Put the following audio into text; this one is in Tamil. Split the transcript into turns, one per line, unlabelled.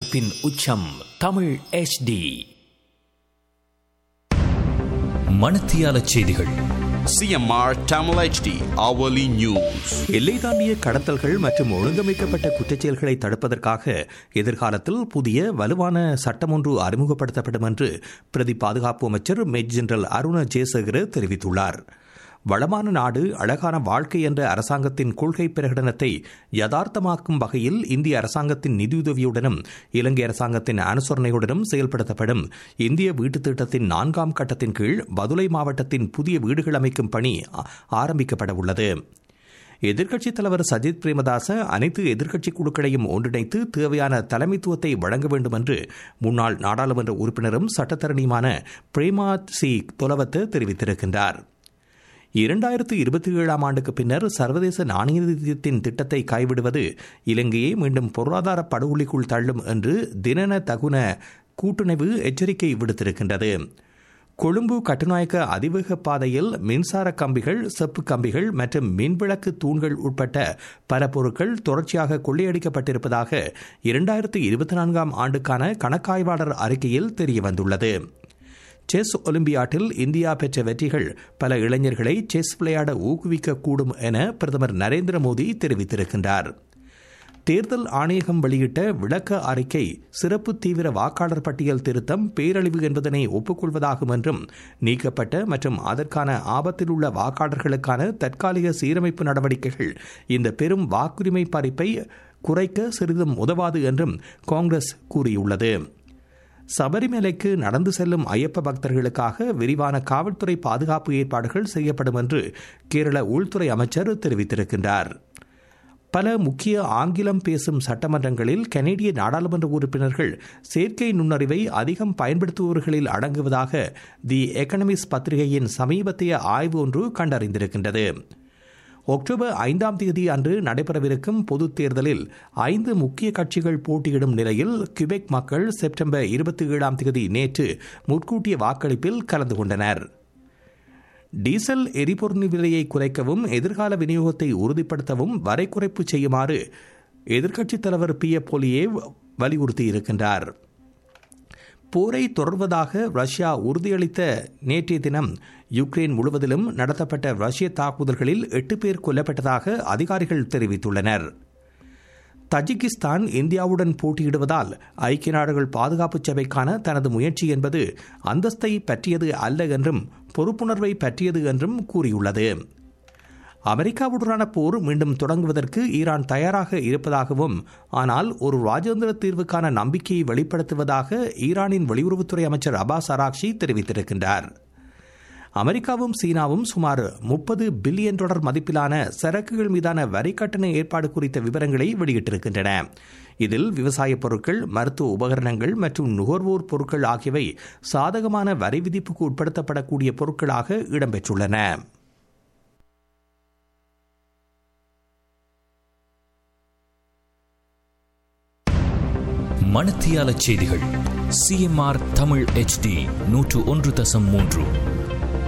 ஒலிபரப்பின் உச்சம் தமிழ் HD மணத்தியால செய்திகள்
CMR Tamil HD hourly news.
எல்லை தாண்டிய கடத்தல்கள் மற்றும் ஒழுங்கமைக்கப்பட்ட குற்றச்செயல்களை தடுப்பதற்காக எதிர்காலத்தில் புதிய வலுவான சட்டம் ஒன்று அறிமுகப்படுத்தப்படும் என்று பிரதி பாதுகாப்பு அமைச்சர் மேஜர் ஜெனரல் அருண ஜேசகர தெரிவித்துள்ளார் வளமான நாடு அழகான வாழ்க்கை என்ற அரசாங்கத்தின் கொள்கை பிரகடனத்தை யதார்த்தமாக்கும் வகையில் இந்திய அரசாங்கத்தின் நிதியுதவியுடனும் இலங்கை அரசாங்கத்தின் அனுசரணையுடனும் செயல்படுத்தப்படும் இந்திய வீட்டுத் திட்டத்தின் நான்காம் கட்டத்தின் கீழ் பதுளை மாவட்டத்தின் புதிய வீடுகள் அமைக்கும் பணி ஆ- ஆரம்பிக்கப்பட உள்ளது எதிர்க்கட்சித் தலைவர் சஜித் பிரேமதாச அனைத்து எதிர்க்கட்சி குழுக்களையும் ஒன்றிணைத்து தேவையான தலைமைத்துவத்தை வழங்க வேண்டும் என்று முன்னாள் நாடாளுமன்ற உறுப்பினரும் சட்டத்தரணியுமான பிரேமா சி தொலவத்து தெரிவித்திருக்கின்றார் இரண்டாயிரத்து இருபத்தி ஏழாம் ஆண்டுக்கு பின்னர் சர்வதேச நாணய நிதியத்தின் திட்டத்தை கைவிடுவது இலங்கையை மீண்டும் பொருளாதார படுகொலிக்குள் தள்ளும் என்று தினன தகுன கூட்டுணைவு எச்சரிக்கை விடுத்திருக்கின்றது கொழும்பு கட்டுநாயக்க அதிவேக பாதையில் மின்சார கம்பிகள் செப்பு கம்பிகள் மற்றும் மின்விளக்கு தூண்கள் உட்பட்ட பல பொருட்கள் தொடர்ச்சியாக கொள்ளையடிக்கப்பட்டிருப்பதாக இரண்டாயிரத்து இருபத்தி நான்காம் ஆண்டுக்கான கணக்காய்வாளர் அறிக்கையில் தெரியவந்துள்ளது செஸ் ஒலிம்பியாட்டில் இந்தியா பெற்ற வெற்றிகள் பல இளைஞர்களை செஸ் விளையாட ஊக்குவிக்கக்கூடும் என பிரதமர் நரேந்திர மோடி தெரிவித்திருக்கின்றார் தேர்தல் ஆணையகம் வெளியிட்ட விளக்க அறிக்கை சிறப்பு தீவிர வாக்காளர் பட்டியல் திருத்தம் பேரழிவு என்பதனை ஒப்புக்கொள்வதாகும் என்றும் நீக்கப்பட்ட மற்றும் அதற்கான ஆபத்தில் உள்ள வாக்காளர்களுக்கான தற்காலிக சீரமைப்பு நடவடிக்கைகள் இந்த பெரும் வாக்குரிமை பறிப்பை குறைக்க சிறிதும் உதவாது என்றும் காங்கிரஸ் கூறியுள்ளது சபரிமலைக்கு நடந்து செல்லும் ஐயப்ப பக்தர்களுக்காக விரிவான காவல்துறை பாதுகாப்பு ஏற்பாடுகள் செய்யப்படும் என்று கேரள உள்துறை அமைச்சர் தெரிவித்திருக்கின்றார் பல முக்கிய ஆங்கிலம் பேசும் சட்டமன்றங்களில் கனேடிய நாடாளுமன்ற உறுப்பினர்கள் செயற்கை நுண்ணறிவை அதிகம் பயன்படுத்துபவர்களில் அடங்குவதாக தி எக்கனமிஸ் பத்திரிகையின் சமீபத்திய ஆய்வு ஒன்று கண்டறிந்திருக்கின்றது அக்டோபர் ஐந்தாம் தேதி அன்று நடைபெறவிருக்கும் பொதுத் தேர்தலில் ஐந்து முக்கிய கட்சிகள் போட்டியிடும் நிலையில் கியூபெக் மக்கள் செப்டம்பர் இருபத்தி ஏழாம் தேதி நேற்று முன்கூட்டிய வாக்களிப்பில் கலந்து கொண்டனர் டீசல் எரிபொருள் விலையை குறைக்கவும் எதிர்கால விநியோகத்தை உறுதிப்படுத்தவும் வரை குறைப்பு செய்யுமாறு எதிர்க்கட்சித் தலைவர் பி எ போலியே வலியுறுத்தியிருக்கின்றார் போரை தொடர்வதாக ரஷ்யா உறுதியளித்த நேற்றைய தினம் யுக்ரைன் முழுவதிலும் நடத்தப்பட்ட ரஷ்ய தாக்குதல்களில் எட்டு பேர் கொல்லப்பட்டதாக அதிகாரிகள் தெரிவித்துள்ளனர் தஜிகிஸ்தான் இந்தியாவுடன் போட்டியிடுவதால் ஐக்கிய நாடுகள் பாதுகாப்பு சபைக்கான தனது முயற்சி என்பது அந்தஸ்தை பற்றியது அல்ல என்றும் பொறுப்புணர்வை பற்றியது என்றும் கூறியுள்ளது அமெரிக்காவுடனான போர் மீண்டும் தொடங்குவதற்கு ஈரான் தயாராக இருப்பதாகவும் ஆனால் ஒரு ராஜேந்திர தீர்வுக்கான நம்பிக்கையை வெளிப்படுத்துவதாக ஈரானின் வெளியுறவுத்துறை அமைச்சர் அபாஸ் அராக்ஷி தெரிவித்திருக்கின்றார் அமெரிக்காவும் சீனாவும் சுமார் முப்பது பில்லியன் டாலர் மதிப்பிலான சரக்குகள் மீதான வரி கட்டண ஏற்பாடு குறித்த விவரங்களை வெளியிட்டிருக்கின்றன இதில் விவசாயப் பொருட்கள் மருத்துவ உபகரணங்கள் மற்றும் நுகர்வோர் பொருட்கள் ஆகியவை சாதகமான வரி விதிப்புக்கு உட்படுத்தப்படக்கூடிய பொருட்களாக இடம்பெற்றுள்ளன
மணத்தியால செய்திகள் சிஎம்ஆர் தமிழ் HD நூற்று ஒன்று தசம் மூன்று